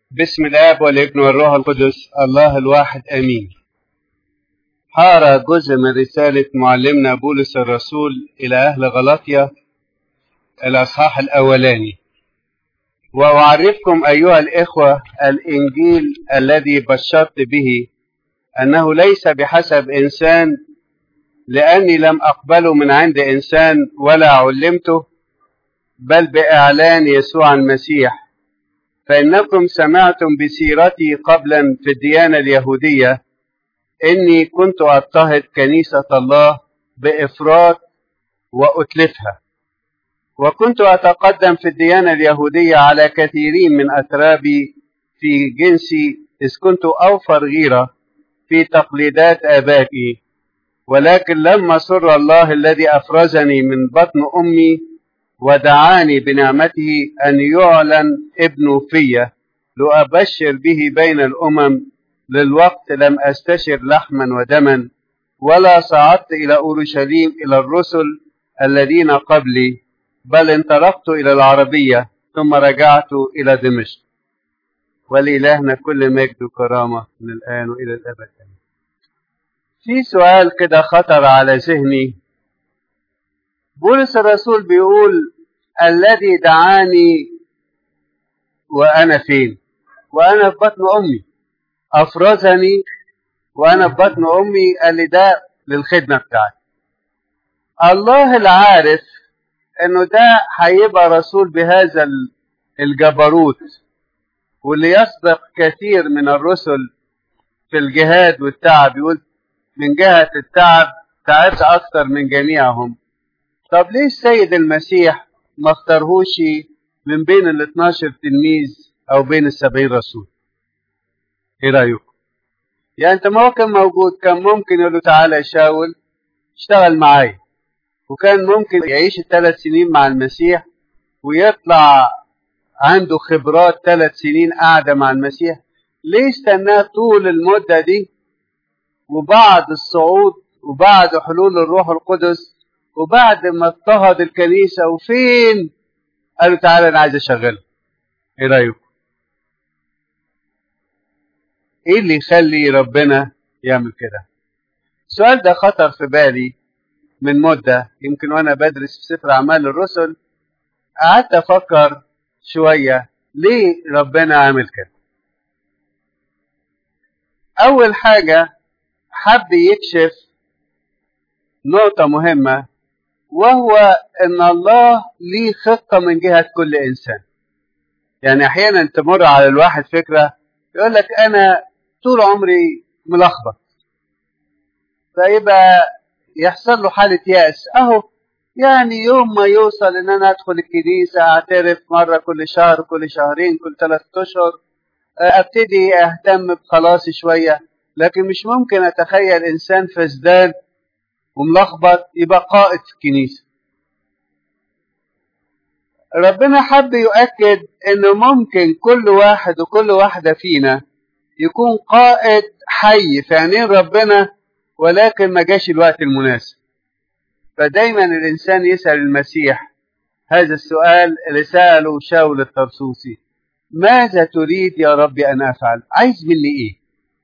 بسم الاب والابن والروح القدس الله الواحد امين حار جزء من رسالة معلمنا بولس الرسول إلى أهل غلطية الأصحاح الأولاني وأعرفكم أيها الإخوة الإنجيل الذي بشرت به أنه ليس بحسب إنسان لأني لم أقبله من عند إنسان ولا علمته بل بإعلان يسوع المسيح فإنكم سمعتم بسيرتي قبلا في الديانة اليهودية إني كنت أضطهد كنيسة الله بإفراط وأتلفها وكنت أتقدم في الديانة اليهودية على كثيرين من أترابي في جنسي إذ كنت أوفر غيرة في تقليدات آبائي ولكن لما سر الله الذي أفرزني من بطن أمي ودعاني بنعمته أن يعلن ابنه في لأبشر به بين الأمم للوقت لم أستشر لحما ودما ولا صعدت إلى أورشليم إلى الرسل الذين قبلي بل انطلقت إلى العربية ثم رجعت إلى دمشق ولإلهنا كل مجد وكرامة من الآن وإلى الأبد في سؤال كده خطر على ذهني بولس الرسول بيقول الذي دعاني وأنا فين وأنا في بطن أمي أفرزني وأنا في بطن أمي قال لي ده للخدمة بتاعتي الله العارف إنه ده هيبقى رسول بهذا الجبروت واللي يسبق كثير من الرسل في الجهاد والتعب يقول من جهة التعب تعبت أكثر من جميعهم طب ليه السيد المسيح ما اختارهوش من بين ال 12 تلميذ أو بين السبعين رسول ايه رايكم يعني انت ما هو كان موجود كان ممكن يقول له تعالى يا شاول اشتغل معايا وكان ممكن يعيش الثلاث سنين مع المسيح ويطلع عنده خبرات ثلاث سنين قاعدة مع المسيح ليه استناه طول المدة دي وبعد الصعود وبعد حلول الروح القدس وبعد ما اضطهد الكنيسة وفين قالوا تعالى انا عايز اشغله ايه رايكم ايه اللي يخلي ربنا يعمل كده السؤال ده خطر في بالي من مدة يمكن وانا بدرس في سفر اعمال الرسل قعدت افكر شوية ليه ربنا عامل كده اول حاجة حب يكشف نقطة مهمة وهو ان الله ليه خطة من جهة كل انسان يعني احيانا تمر على الواحد فكرة يقول لك انا طول عمري ملخبط فيبقى يحصل له حالة يأس اهو يعني يوم ما يوصل ان انا ادخل الكنيسة اعترف مرة كل شهر كل شهرين كل ثلاثة اشهر ابتدي اهتم بخلاصي شوية لكن مش ممكن اتخيل انسان فسدان وملخبط يبقى قائد في الكنيسة ربنا حب يؤكد انه ممكن كل واحد وكل واحدة فينا يكون قائد حي في عينين ربنا ولكن ما جاش الوقت المناسب فدايما الانسان يسأل المسيح هذا السؤال اللي سأله شاول الطرسوسي ماذا تريد يا رب أن أفعل عايز مني إيه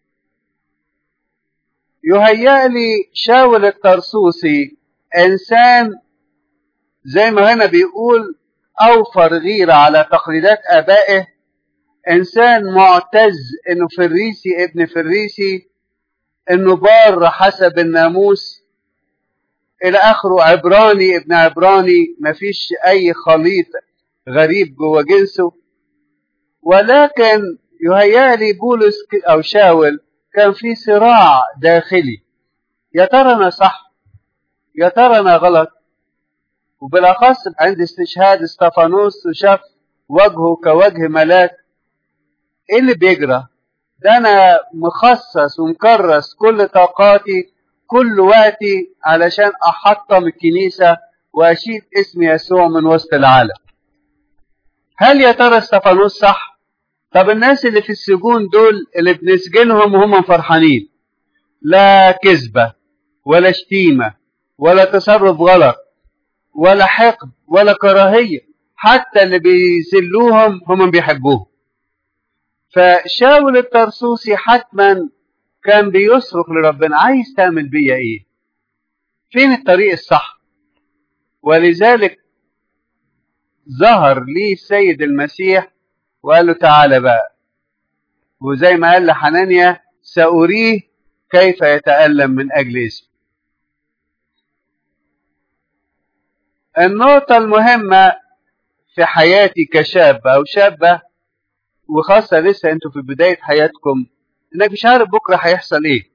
يهيأ لي شاول الطرسوسي إنسان زي ما هنا بيقول أوفر غيرة على تقليدات آبائه إنسان معتز إنه فريسي ابن فريسي إنه بار حسب الناموس إلى آخره عبراني ابن عبراني مفيش أي خليط غريب جوه جنسه ولكن يهيألي بولس أو شاول كان في صراع داخلي يا ترى أنا صح يا ترى أنا غلط وبالأخص عند استشهاد استفانوس وشاف وجهه كوجه ملاك ايه اللي بيجرى ده انا مخصص ومكرس كل طاقاتي كل وقتي علشان احطم الكنيسة واشيل اسم يسوع من وسط العالم هل يا ترى استفانوس صح طب الناس اللي في السجون دول اللي بنسجنهم وهم فرحانين لا كذبة ولا شتيمة ولا تصرف غلط ولا حقد ولا كراهية حتى اللي بيذلوهم هم بيحبوهم فشاول الطرسوسي حتما كان بيصرخ لربنا عايز تعمل بيا ايه فين الطريق الصح ولذلك ظهر لي السيد المسيح وقال له تعالى بقى وزي ما قال لحنانيا سأريه كيف يتألم من أجل اسمه النقطة المهمة في حياتي كشاب أو شابة وخاصة لسه أنتوا في بداية حياتكم إنك مش عارف بكرة هيحصل إيه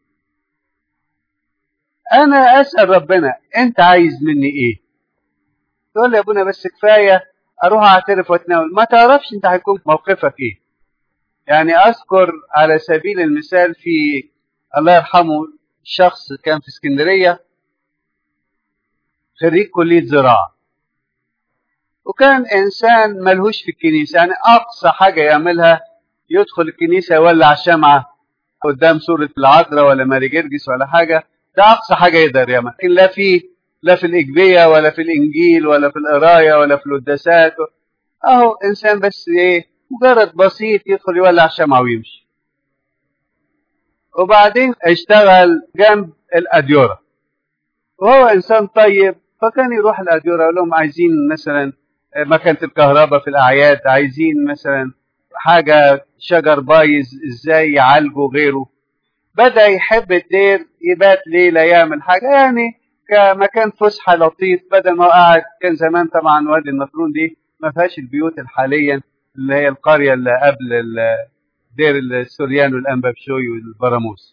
أنا أسأل ربنا أنت عايز مني إيه تقول لي يا ابونا بس كفاية أروح أعترف وأتناول ما تعرفش أنت هيكون موقفك إيه يعني أذكر على سبيل المثال في الله يرحمه شخص كان في اسكندرية خريج كلية زراعة وكان إنسان ملهوش في الكنيسة يعني أقصى حاجة يعملها يدخل الكنيسة يولع شمعة قدام سورة العذراء ولا ماري جرجس ولا حاجة ده أقصى حاجة يقدر يعمل لكن لا في لا في الإجبية ولا في الإنجيل ولا في القراية ولا في القداسات أهو إنسان بس إيه مجرد بسيط يدخل يولع شمعة ويمشي وبعدين اشتغل جنب الأديرة وهو إنسان طيب فكان يروح الأديرة يقول لهم عايزين مثلا مكانة الكهرباء في الأعياد عايزين مثلا حاجة شجر بايظ ازاي يعالجه غيره بدأ يحب الدير يبات ليلة يعمل حاجة يعني كمكان فسحة لطيف بدل ما قاعد كان زمان طبعا وادي النطرون دي ما فيهاش البيوت حاليا اللي هي القرية اللي قبل دير السوريان والأنبابشوي والبراموس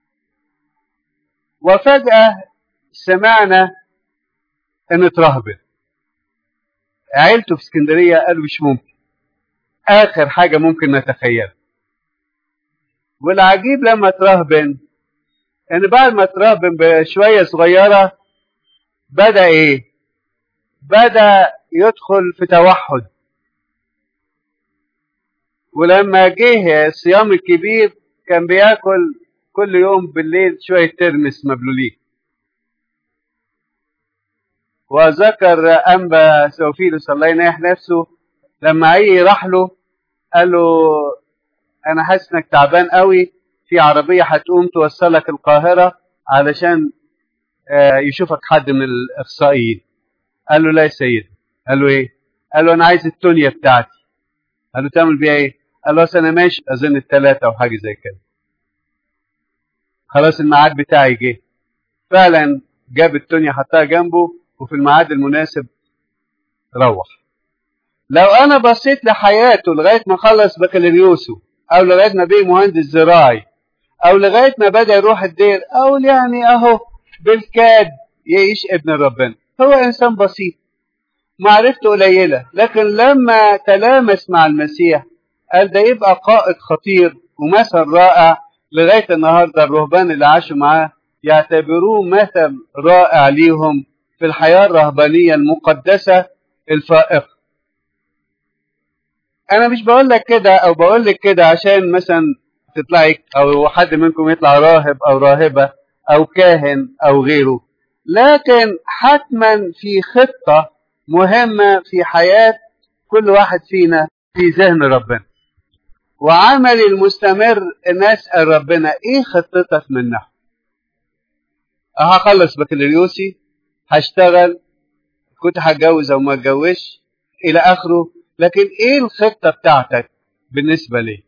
وفجأة سمعنا ان اترهبت عيلته في اسكندرية قالوا مش ممكن آخر حاجة ممكن نتخيلها والعجيب لما ترهبن ان بعد ما ترهبن بشوية صغيرة بدأ ايه بدأ يدخل في توحد ولما جه الصيام الكبير كان بياكل كل يوم بالليل شوية ترمس مبلولين وذكر أنبا سوفيلوس الله ينيح نفسه لما عي راح له قال له أنا حاسس إنك تعبان قوي في عربية هتقوم توصلك القاهرة علشان يشوفك حد من الإخصائيين قال له لا يا سيد قال له إيه؟ قال له أنا عايز التونية بتاعتي قال له تعمل بيها إيه؟ قال له أنا ماشي أظن الثلاثة أو حاجة زي كده خلاص الميعاد بتاعي جه فعلا جاب التونية حطها جنبه وفي الميعاد المناسب روح لو انا بصيت لحياته لغايه ما خلص بكالوريوسه او لغايه ما بقي مهندس زراعي او لغايه ما بدا يروح الدير او يعني اهو بالكاد يعيش ابن ربنا هو انسان بسيط معرفته قليله لكن لما تلامس مع المسيح قال ده يبقى قائد خطير ومثل رائع لغايه النهارده الرهبان اللي عاشوا معاه يعتبروه مثل رائع ليهم في الحياة الرهبانية المقدسة الفائقة أنا مش بقول لك كده أو بقول لك كده عشان مثلا تطلعي أو حد منكم يطلع راهب أو راهبة أو كاهن أو غيره لكن حتما في خطة مهمة في حياة كل واحد فينا في ذهن ربنا وعملي المستمر ان اسال ربنا ايه خطتك منها هخلص بكالوريوسي هشتغل كنت هتجوز او ما اتجوزش الى اخره لكن ايه الخطه بتاعتك بالنسبه لي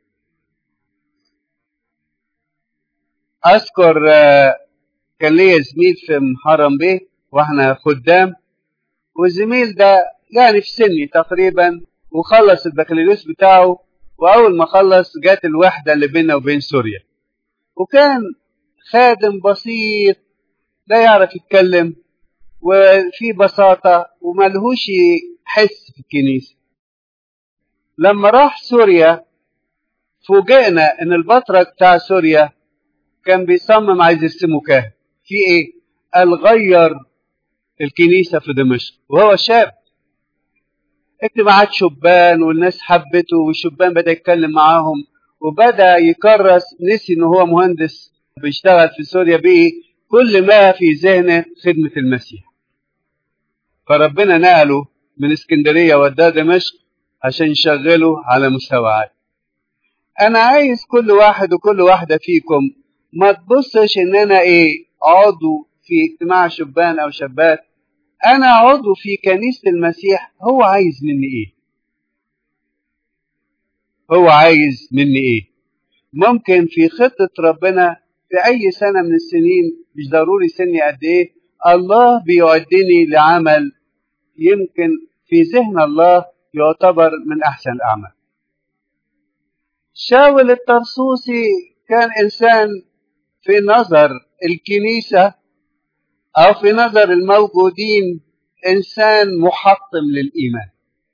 اذكر كان ليا زميل في محرم بيه واحنا خدام والزميل ده يعني في سني تقريبا وخلص البكالوريوس بتاعه واول ما خلص جات الوحده اللي بيننا وبين سوريا وكان خادم بسيط لا يعرف يتكلم وفي بساطة وملهوش حس في الكنيسة لما راح سوريا فوجئنا ان البطرك بتاع سوريا كان بيصمم عايز يرسمه كاهن في ايه قال غير الكنيسة في دمشق وهو شاب اجتماعات شبان والناس حبته والشبان بدأ يتكلم معاهم وبدأ يكرس نسي ان هو مهندس بيشتغل في سوريا بيه كل ما في ذهنه خدمة المسيح فربنا نقله من اسكندرية وداه دمشق عشان يشغله على مستوى عالي انا عايز كل واحد وكل واحدة فيكم ما تبصش ان انا ايه عضو في اجتماع شبان او شابات انا عضو في كنيسة المسيح هو عايز مني ايه هو عايز مني ايه ممكن في خطة ربنا في اي سنة من السنين مش ضروري سني قد ايه الله بيعدني لعمل يمكن في ذهن الله يعتبر من احسن الاعمال شاول الطرسوسي كان انسان في نظر الكنيسة او في نظر الموجودين انسان محطم للايمان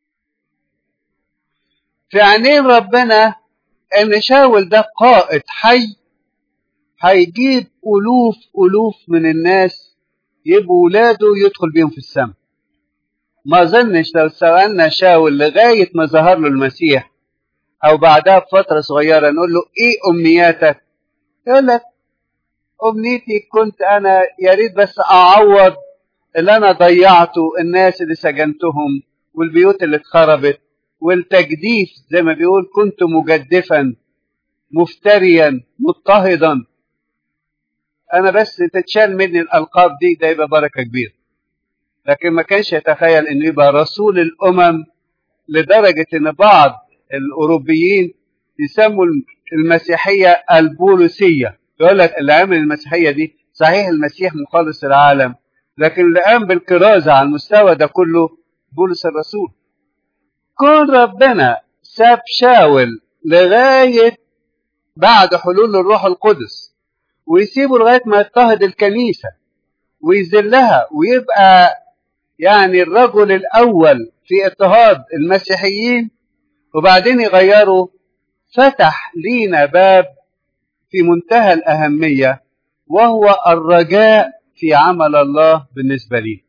في عينين ربنا ان شاول ده قائد حي هيجيب الوف الوف من الناس يبقوا ولاده يدخل بيهم في السماء ما اظنش لو سالنا شاول لغايه ما ظهر له المسيح او بعدها بفتره صغيره نقول له ايه امنياتك يقول لك امنيتي كنت انا يا ريت بس اعوض اللي انا ضيعته الناس اللي سجنتهم والبيوت اللي اتخربت والتجديف زي ما بيقول كنت مجدفا مفتريا مضطهدا انا بس تتشال مني الالقاب دي ده يبقى بركه كبيره لكن ما كانش يتخيل انه يبقى رسول الامم لدرجه ان بعض الاوروبيين يسموا المسيحيه البوليسيه يقول لك اللي عمل المسيحيه دي صحيح المسيح مخلص العالم لكن اللي قام بالكرازه على المستوى ده كله بولس الرسول كون ربنا ساب شاول لغايه بعد حلول الروح القدس ويسيبه لغايه ما يضطهد الكنيسه ويذلها ويبقى يعني الرجل الاول في اضطهاد المسيحيين وبعدين يغيروا فتح لينا باب في منتهى الاهميه وهو الرجاء في عمل الله بالنسبه لي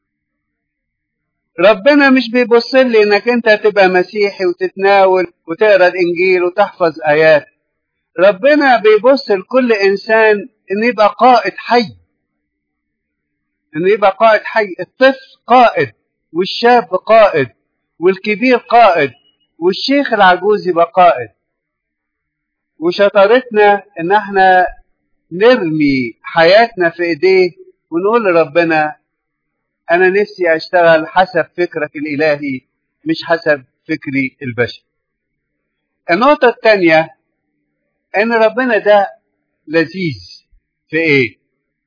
ربنا مش بيبص لي انك انت تبقى مسيحي وتتناول وتقرا الانجيل وتحفظ ايات ربنا بيبص لكل انسان انه يبقى قائد حي انه يبقى قائد حي الطفل قائد والشاب قائد والكبير قائد والشيخ العجوز يبقى قائد وشطارتنا ان احنا نرمي حياتنا في ايديه ونقول لربنا انا نفسي اشتغل حسب فكرك الالهي مش حسب فكري البشري النقطة الثانية ان ربنا ده لذيذ في ايه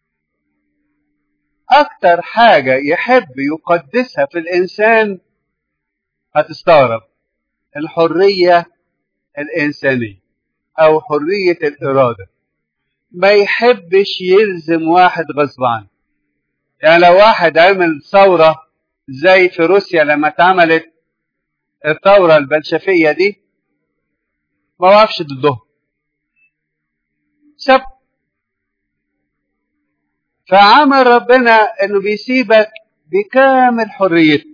اكتر حاجة يحب يقدسها في الانسان هتستغرب الحرية الانسانية او حرية الارادة ما يحبش يلزم واحد غصب عنه يعني لو واحد عمل ثورة زي في روسيا لما اتعملت الثورة البلشفية دي ما وقفش ضدهم سب فعمل ربنا انه بيسيبك بكامل حريتك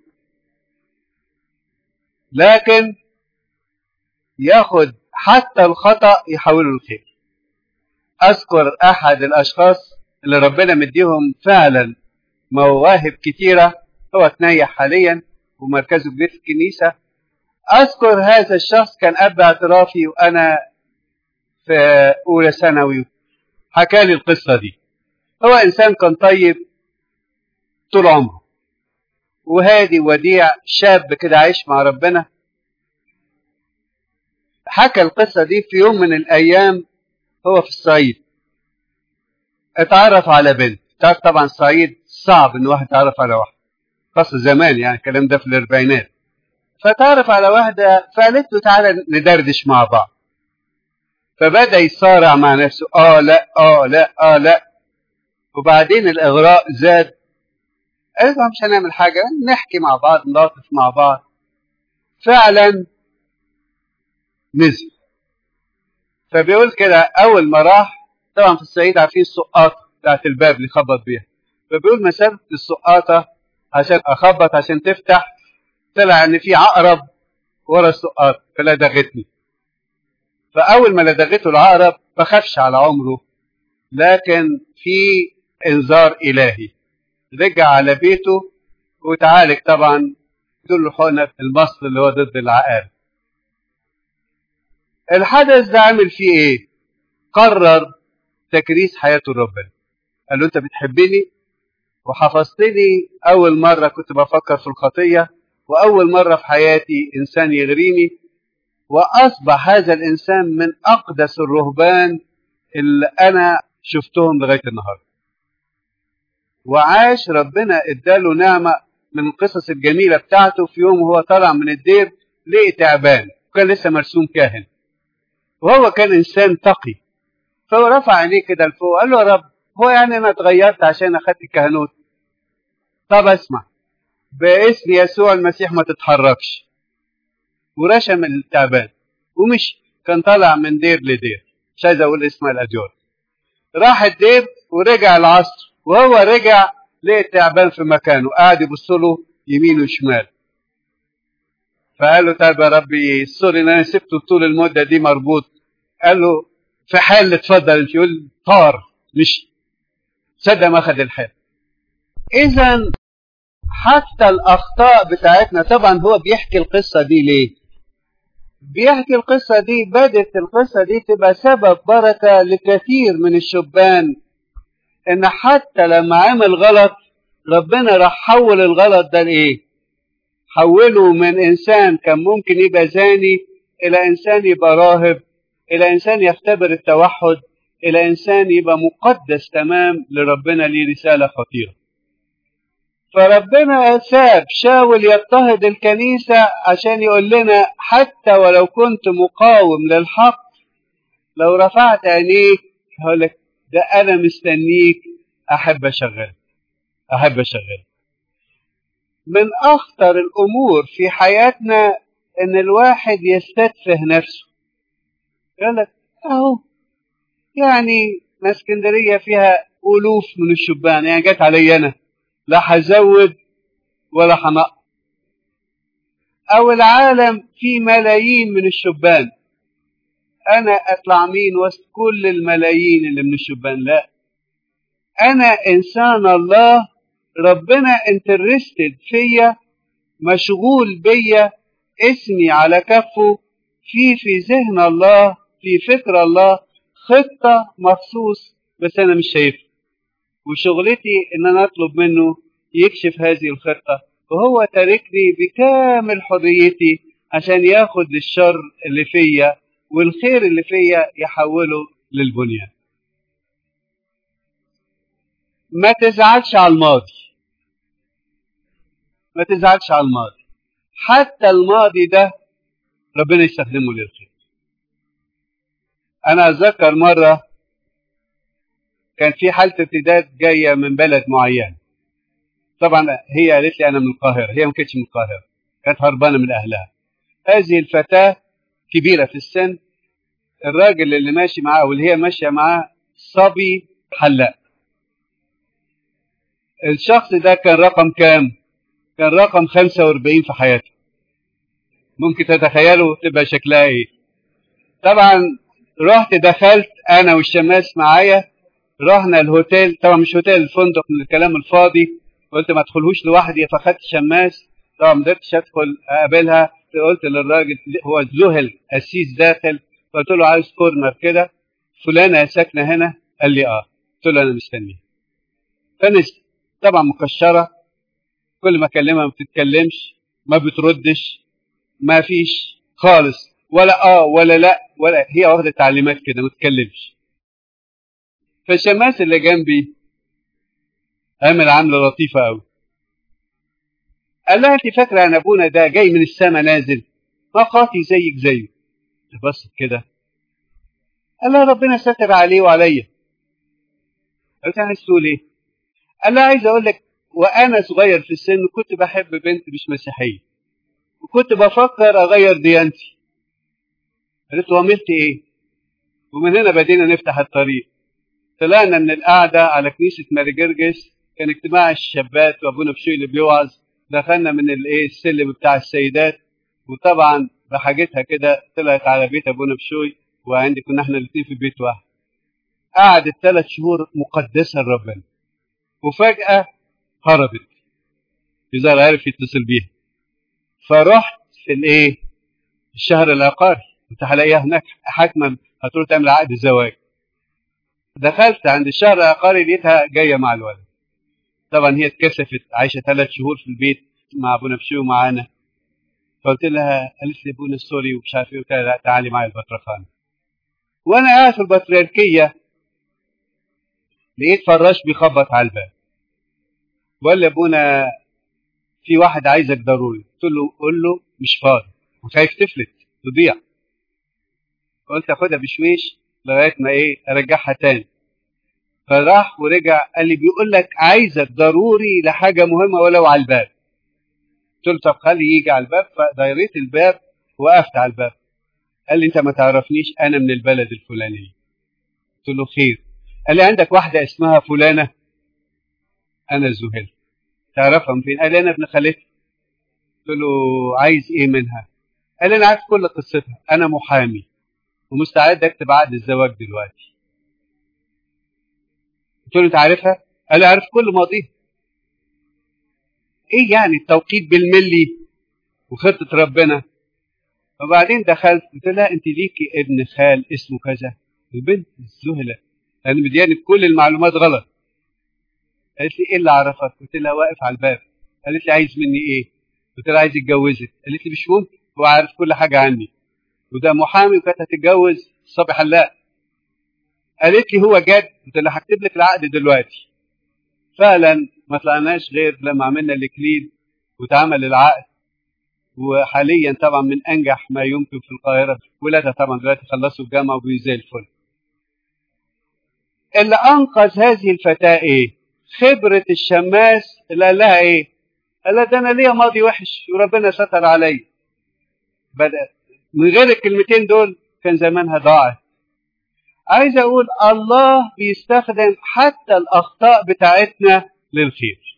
لكن ياخد حتى الخطأ يحوله للخير اذكر احد الاشخاص اللي ربنا مديهم فعلا مواهب كتيرة هو تنيح حاليا ومركزه كبير في الكنيسة أذكر هذا الشخص كان أب اعترافي وأنا في أولى ثانوي حكى لي القصة دي هو إنسان كان طيب طول عمره وهادي وديع شاب كده عايش مع ربنا حكى القصة دي في يوم من الأيام هو في الصعيد اتعرف على بنت تعرف طبعا الصعيد صعب ان واحد يتعرف على واحد خاصة زمان يعني الكلام ده في الاربعينات فتعرف على واحدة فقالت له تعالى ندردش مع بعض فبدأ يصارع مع نفسه اه لا اه لا اه لا وبعدين الاغراء زاد قالت له مش هنعمل حاجة نحكي مع بعض نلاطف مع بعض فعلا نزل فبيقول كده اول ما راح طبعا في الصعيد عارفين السقاطة بتاعت الباب اللي خبط بيها فبيقول مسافة السقاطة عشان أخبط عشان تفتح طلع إن في عقرب ورا السقاطة فلدغتني فأول ما لدغته العقرب ما خافش على عمره لكن في إنذار إلهي رجع على بيته وتعالج طبعا دول حقنة المصل اللي هو ضد العقارب الحدث ده عمل فيه ايه قرر تكريس حياته لربنا قال له انت بتحبني وحفظتني اول مره كنت بفكر في الخطيه واول مره في حياتي انسان يغريني واصبح هذا الانسان من اقدس الرهبان اللي انا شفتهم لغايه النهارده وعاش ربنا اداله نعمه من القصص الجميله بتاعته في يوم وهو طالع من الدير لقي تعبان وكان لسه مرسوم كاهن وهو كان انسان تقي فهو رفع عينيه كده لفوق قال له يا رب هو يعني انا اتغيرت عشان اخدت الكهنوت طب اسمع باسم يسوع المسيح ما تتحركش ورشم التعبان ومشي كان طالع من دير لدير مش عايز اقول اسمها الاديار راح الدير ورجع العصر وهو رجع لقى التعبان في مكانه قاعد يبص له يمين وشمال فقال له طيب يا ربي سوري ان انا سبته طول المده دي مربوط قال له في حال اتفضل انت يقول طار مشي صدق ما اخذ الحال اذا حتى الاخطاء بتاعتنا طبعا هو بيحكي القصه دي ليه بيحكي القصه دي بدت القصه دي تبقى سبب بركه لكثير من الشبان ان حتى لما عمل غلط ربنا راح حول الغلط ده لايه حوله من انسان كان ممكن يبقى زاني الى انسان يبقى راهب الى انسان يختبر التوحد الى انسان يبقى مقدس تمام لربنا ليه رساله خطيره فربنا ساب شاول يضطهد الكنيسة عشان يقول لنا حتى ولو كنت مقاوم للحق لو رفعت عينيك هقول لك ده أنا مستنيك أحب أشغل أحب أشغل من أخطر الأمور في حياتنا إن الواحد يستتفه نفسه يقول لك أهو يعني اسكندرية فيها ألوف من الشبان يعني جت علي أنا لا هزود ولا هنقص او العالم فيه ملايين من الشبان انا اطلع مين وسط كل الملايين اللي من الشبان لا انا انسان الله ربنا انترستد فيا مشغول بيا اسمي على كفه في في ذهن الله في فكر الله خطة مخصوص بس انا مش شايفها وشغلتي ان انا اطلب منه يكشف هذه الخطة وهو تاركني بكامل حريتي عشان ياخد الشر اللي فيا والخير اللي فيا يحوله للبنيان ما تزعلش على الماضي ما تزعلش على الماضي حتى الماضي ده ربنا يستخدمه للخير انا اتذكر مره كان في حالة ارتداد جاية من بلد معين طبعا هي قالت لي أنا من القاهرة هي ما كانتش من القاهرة كانت هربانة من أهلها هذه الفتاة كبيرة في السن الراجل اللي ماشي معاه واللي هي ماشية معاه صبي حلاق الشخص ده كان رقم كام؟ كان رقم 45 في حياته ممكن تتخيلوا تبقى شكلها ايه طبعا رحت دخلت انا والشماس معايا رحنا الهوتيل طبعا مش هوتيل الفندق من الكلام الفاضي قلت ما ادخلهوش لوحدي فخدت شماس طبعا ما قدرتش ادخل اقابلها قلت للراجل هو ذهل قسيس داخل قلت له عايز كورنر كده فلانه ساكنه هنا قال لي اه قلت له انا مستنيها فنزل طبعا مكشره كل ما اكلمها ما بتتكلمش ما بتردش ما فيش خالص ولا اه ولا لا ولا هي واخده تعليمات كده ما تتكلمش فالشماس اللي جنبي عمل عمله لطيفه قوي قال لها انت فاكره ان ابونا ده جاي من السماء نازل مقاطي زيك زيه بصت كده قال لها ربنا ستر عليه وعليا قلت عايز تقول ايه قال لها عايز اقول لك وانا صغير في السن كنت بحب بنت مش مسيحيه وكنت بفكر اغير ديانتي قالت له عملت ايه ومن هنا بدينا نفتح الطريق طلعنا من القعده على كنيسه ماري جرجس كان اجتماع الشابات وابونا بشوي اللي بيوعظ دخلنا من الايه السلم بتاع السيدات وطبعا بحاجتها كده طلعت على بيت ابونا بشوي وعندي كنا احنا الاثنين في بيت واحد قعدت ثلاث شهور مقدسه لربنا وفجاه هربت يظهر عرف يتصل بيها فرحت في الايه الشهر العقاري كنت هلاقيها هناك حاكمه هتروح تعمل عقد الزواج دخلت عند الشهر العقاري لقيتها جايه مع الولد طبعا هي اتكسفت عايشه ثلاث شهور في البيت مع ابونا بشوي ومعانا فقلت لها قالت لي ابونا سوري ومش عارف ايه قلت لها لا تعالي معايا البطرخانه وانا قاعد في البطريركيه لقيت فراش بيخبط على الباب بقول لي ابونا في واحد عايزك ضروري قلت له قول له مش فاضي وخايف تفلت تضيع قلت اخدها بشويش لغايه ما ايه ارجعها تاني فراح ورجع قال لي بيقول لك عايزك ضروري لحاجه مهمه ولو على الباب قلت له طب خلي يجي على الباب فدايريت الباب وقفت على الباب قال لي انت ما تعرفنيش انا من البلد الفلانيه قلت له خير قال لي عندك واحده اسمها فلانه انا الزهير تعرفها من فين قال لي انا ابن خالتي قلت له عايز ايه منها قال لي انا عارف كل قصتها انا محامي ومستعد اكتب عقد الزواج دلوقتي قلت له انت عارفها قال لي عارف كل ماضيها ايه يعني التوقيت بالملي وخطه ربنا وبعدين دخلت قلت لها انت ليكي ابن خال اسمه كذا البنت الزهله انا مدياني بكل المعلومات غلط قالت لي ايه اللي عرفك قلت لها واقف على الباب قالت لي عايز مني ايه قلت لها عايز يتجوزك قالت لي مش ممكن هو عارف كل حاجه عني وده محامي وكانت هتتجوز صبي حلاق قالت لي هو جد قلت لها هكتب لك العقد دلوقتي فعلا ما طلعناش غير لما عملنا الاكليل واتعمل العقد وحاليا طبعا من انجح ما يمكن في القاهره ولادها طبعا دلوقتي خلصوا الجامعه وبقوا زي الفل اللي انقذ هذه الفتاه ايه خبره الشماس اللي قال لها ايه قال لها ده انا ليا ماضي وحش وربنا ستر عليا بدا من غير الكلمتين دول كان زمانها ضاعت عايز اقول الله بيستخدم حتى الاخطاء بتاعتنا للخير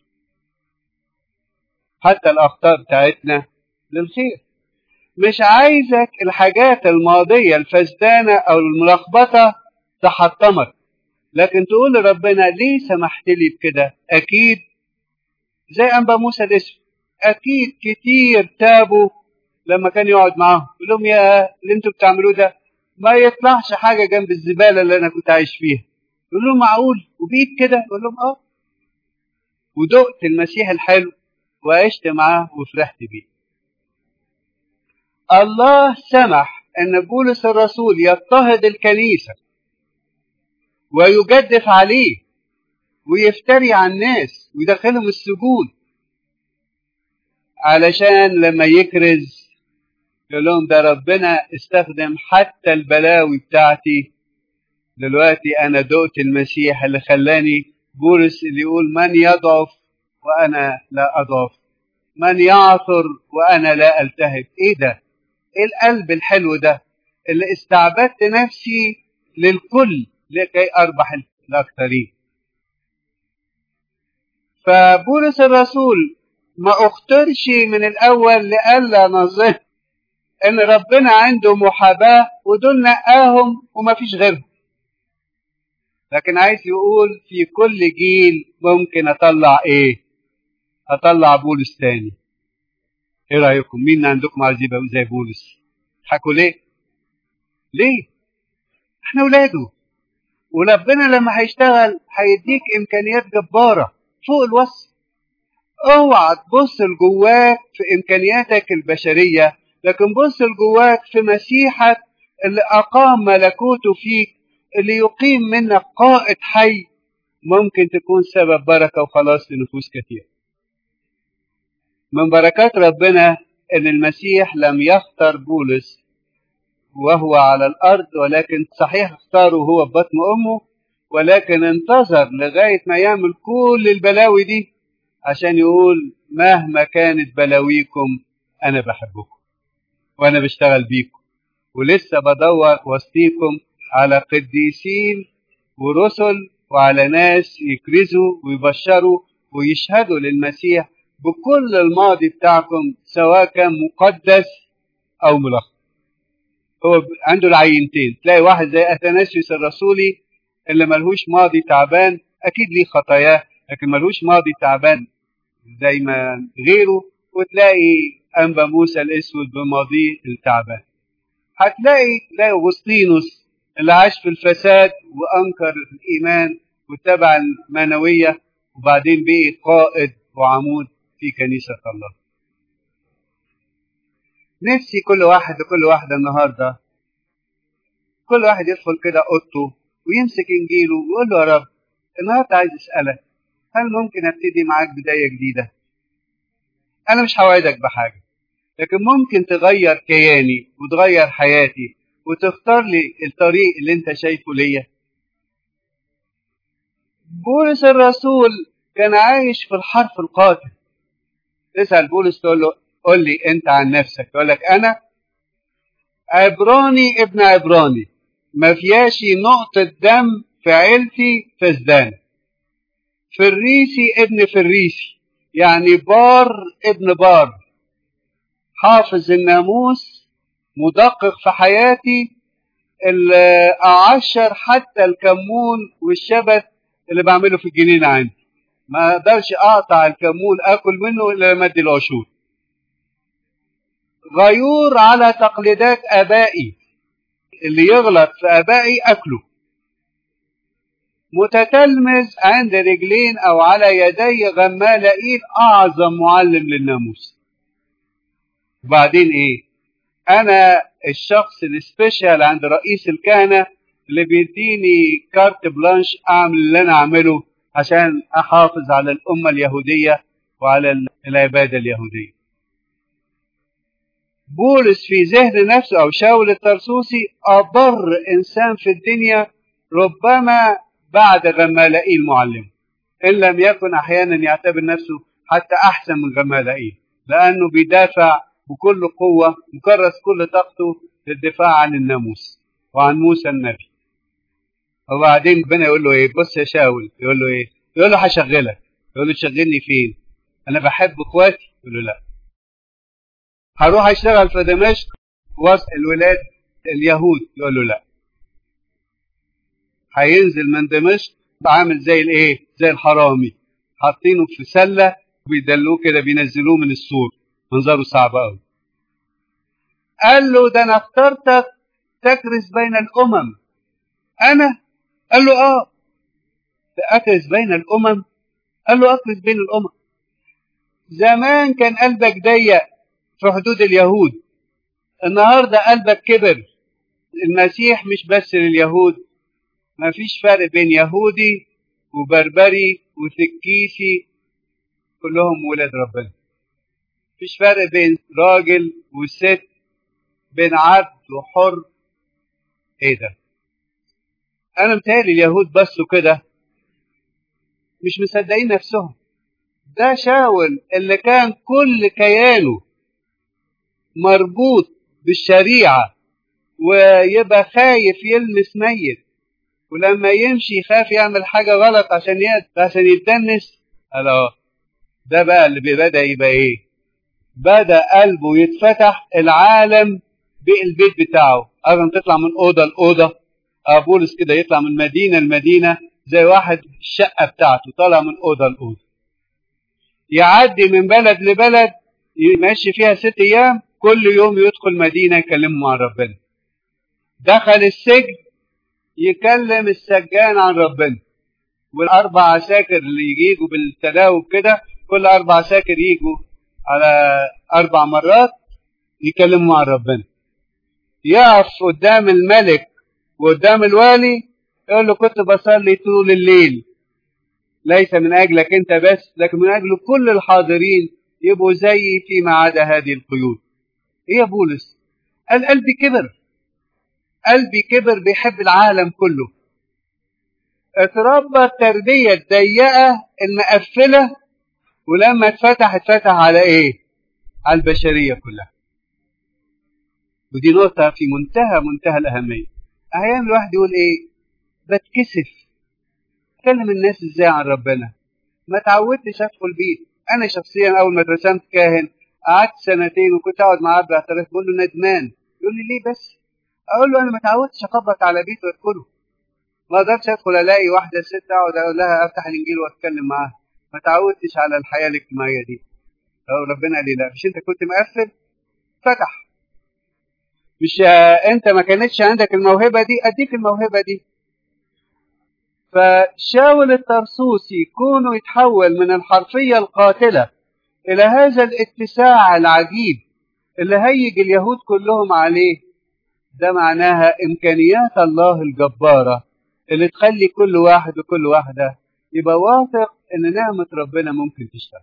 حتى الاخطاء بتاعتنا للخير مش عايزك الحاجات الماضيه الفسدانه او الملخبطه تحطمك لكن تقول لربنا ليه سمحت لي بكده اكيد زي انبا موسى الاسم اكيد كتير تابوا لما كان يقعد معاهم يقول لهم يا اللي انتوا بتعملوه ده ما يطلعش حاجه جنب الزباله اللي انا كنت عايش فيها يقول لهم معقول وبيت كده يقول لهم اه ودقت المسيح الحلو وعشت معاه وفرحت بيه الله سمح ان بولس الرسول يضطهد الكنيسه ويجدف عليه ويفتري على الناس ويدخلهم السجون علشان لما يكرز يقول لهم ده ربنا استخدم حتى البلاوي بتاعتي دلوقتي انا دقت المسيح اللي خلاني بولس اللي يقول من يضعف وانا لا اضعف من يعثر وانا لا التهب ايه ده ايه القلب الحلو ده اللي استعبدت نفسي للكل لكي اربح الاكثرين فبولس الرسول ما اخترش من الاول لئلا نظن ان ربنا عنده محاباه ودول نقاهم وما فيش غيرهم لكن عايز يقول في كل جيل ممكن اطلع ايه اطلع بولس تاني ايه رايكم مين عندكم عايز يبقى زي بولس تضحكوا ليه ليه احنا ولاده وربنا لما هيشتغل هيديك امكانيات جباره فوق الوصف اوعى تبص لجواك في امكانياتك البشريه لكن بص لجواك في مسيحك اللي اقام ملكوته فيك اللي يقيم منك قائد حي ممكن تكون سبب بركه وخلاص لنفوس كثير من بركات ربنا ان المسيح لم يختار بولس وهو على الارض ولكن صحيح اختاره هو في بطن امه ولكن انتظر لغايه ما يعمل كل البلاوي دي عشان يقول مهما كانت بلاويكم انا بحبكم وانا بشتغل بيكم ولسه بدور وسطيكم على قديسين ورسل وعلى ناس يكرزوا ويبشروا ويشهدوا للمسيح بكل الماضي بتاعكم سواء كان مقدس او ملخص هو عنده العينتين تلاقي واحد زي اثناسيوس الرسولي اللي ملهوش ماضي تعبان اكيد ليه خطاياه لكن ملهوش ماضي تعبان زي ما غيره وتلاقي انبا موسى الاسود بماضيه التعبان هتلاقي تلاقي اغسطينوس اللي عاش في الفساد وانكر الايمان واتبع المانويه وبعدين بقي قائد وعمود في كنيسه الله. نفسي كل واحد وكل واحده النهارده كل واحد يدخل كده اوضته ويمسك انجيله ويقول له يا رب النهارده عايز اسالك هل ممكن ابتدي معاك بدايه جديده؟ انا مش هوعدك بحاجه لكن ممكن تغير كياني وتغير حياتي وتختار لي الطريق اللي انت شايفه ليا بولس الرسول كان عايش في الحرف القاتل تسأل بولس تقول له قول لي انت عن نفسك يقول لك انا عبراني ابن عبراني ما فياش نقطة دم في عيلتي فسدان فريسي ابن فريسي يعني بار ابن بار حافظ الناموس مدقق في حياتي اللي أعشر حتى الكمون والشبت اللي بعمله في الجنينة عندي ما اقدرش اقطع الكمون اكل منه الا لما ادي العشور غيور على تقليدات ابائي اللي يغلط في ابائي اكله متتلمذ عند رجلين او على يدي غمالائيل اعظم معلم للناموس وبعدين ايه انا الشخص السبيشال عند رئيس الكهنه اللي بيديني كارت بلانش اعمل اللي انا اعمله عشان احافظ على الامه اليهوديه وعلى العباده اليهوديه بولس في ذهن نفسه او شاول الترسوسي اضر انسان في الدنيا ربما بعد غمالائيل معلم ان لم يكن احيانا يعتبر نفسه حتى احسن من غمالائيل لانه بيدافع بكل قوه مكرس كل طاقته للدفاع عن الناموس وعن موسى النبي وبعدين ربنا يقول له ايه بص يا شاول يقول له ايه يقول له هشغلك يقول له تشغلني فين انا بحب اخواتي يقول له لا هروح اشتغل في دمشق وسط الولاد اليهود يقول له لا هينزل من دمشق عامل زي الايه زي الحرامي حاطينه في سله وبيدلوه كده بينزلوه من السور منظره صعب قوي قال له ده انا اخترتك تكرس بين الامم انا قال له اه اكرس بين الامم قال له اكرس بين الامم زمان كان قلبك ضيق في حدود اليهود النهارده قلبك كبر المسيح مش بس لليهود ما فيش فرق بين يهودي وبربري وثكيسي كلهم ولاد ربنا مفيش فرق بين راجل وست بين عبد وحر ايه ده انا متهيألي اليهود بصوا كده مش مصدقين نفسهم ده شاول اللي كان كل كيانه مربوط بالشريعة ويبقى خايف يلمس ميت ولما يمشي يخاف يعمل حاجة غلط عشان عشان يتدنس الله ده بقى اللي بدأ يبقى ايه بدأ قلبه يتفتح العالم بقى البيت بتاعه أيضا تطلع من أوضة لأوضة بولس كده يطلع من مدينة لمدينة زي واحد الشقة بتاعته طالع من أوضة لأوضة يعدي من بلد لبلد يمشي فيها ست أيام كل يوم يدخل مدينة يكلم مع ربنا دخل السجن يكلم السجان عن ربنا والأربع عساكر اللي يجيجوا بالتداوب كده كل أربع عساكر يجوا على أربع مرات يكلموا مع ربنا يقف قدام الملك وقدام الوالي يقول له كنت بصلي طول الليل ليس من أجلك أنت بس لكن من أجل كل الحاضرين يبقوا زيي فيما عدا هذه القيود إيه يا بولس قال قلبي كبر قلبي كبر بيحب العالم كله اتربى التربية الضيقة المقفلة ولما اتفتح اتفتح على ايه على البشرية كلها ودي نقطة في منتهى منتهى الأهمية أحيانا الواحد يقول إيه بتكسف أكلم الناس إزاي عن ربنا ما تعودتش أدخل بيت أنا شخصيا أول ما اترسمت كاهن قعدت سنتين وكنت أقعد مع عبد اعتراف بقول له ندمان يقول لي ليه بس أقول له أنا ما تعودتش أخبط على بيت وأدخله ما أقدرش أدخل ألاقي واحدة ست أقعد أقول لها أفتح الإنجيل وأتكلم معاها ما تعودتش على الحياة الاجتماعية دي ربنا قال لي لا مش أنت كنت مقفل فتح مش انت ما كانتش عندك الموهبة دي اديك الموهبة دي فشاول الترسوسي كونه يتحول من الحرفية القاتلة إلى هذا الاتساع العجيب اللي هيج اليهود كلهم عليه ده معناها إمكانيات الله الجبارة اللي تخلي كل واحد وكل واحدة يبقى واثق إن نعمة ربنا ممكن تشتغل.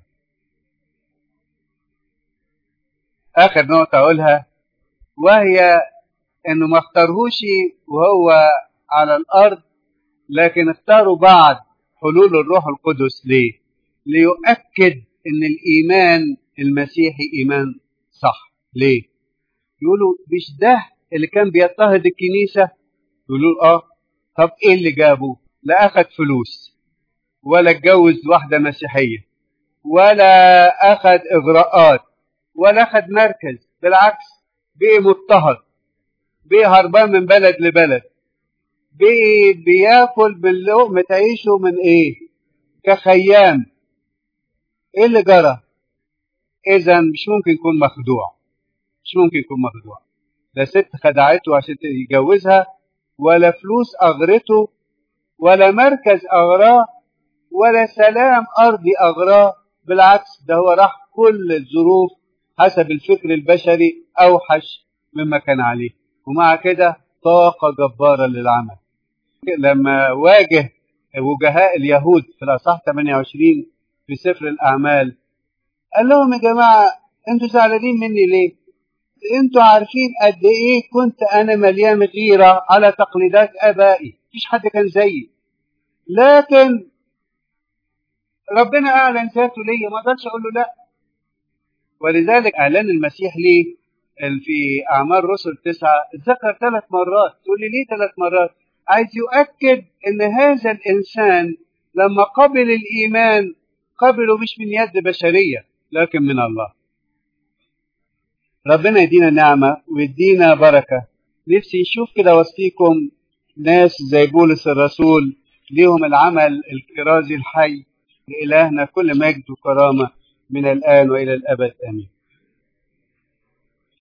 آخر نقطة أقولها وهي إنه ما اختارهوش وهو على الأرض لكن اختاروا بعد حلول الروح القدس ليه؟ ليؤكد ان الايمان المسيحي ايمان صح ليه؟ يقولوا مش ده اللي كان بيضطهد الكنيسه؟ يقولوا اه طب ايه اللي جابه؟ لا اخد فلوس ولا اتجوز واحده مسيحيه ولا اخد اغراءات ولا اخد مركز بالعكس بقي مضطهد بقي هربان من بلد لبلد بي بياكل باللقمة عيشه من ايه كخيام ايه اللي جرى اذا مش ممكن يكون مخدوع مش ممكن يكون مخدوع لا ست خدعته عشان يتجوزها ولا فلوس اغرته ولا مركز اغراه ولا سلام ارضي اغراه بالعكس ده هو راح كل الظروف حسب الفكر البشري اوحش مما كان عليه ومع كده طاقة جبارة للعمل لما واجه وجهاء اليهود في الأصح 28 في سفر الأعمال قال لهم يا جماعة أنتوا زعلانين مني ليه؟ أنتوا عارفين قد إيه كنت أنا مليان غيرة على تقليدات آبائي مفيش حد كان زيي لكن ربنا أعلن ذاته ليا ما أقدرش أقول له لأ ولذلك إعلان المسيح ليه في أعمال رسل تسعة اتذكر ثلاث مرات تقول لي ليه ثلاث مرات عايز يؤكد ان هذا الانسان لما قبل الايمان قبله مش من يد بشريه لكن من الله ربنا يدينا نعمه ويدينا بركه نفسي نشوف كده وسطيكم ناس زي بولس الرسول ليهم العمل الكرازي الحي لإلهنا كل مجد وكرامة من الآن وإلى الأبد آمين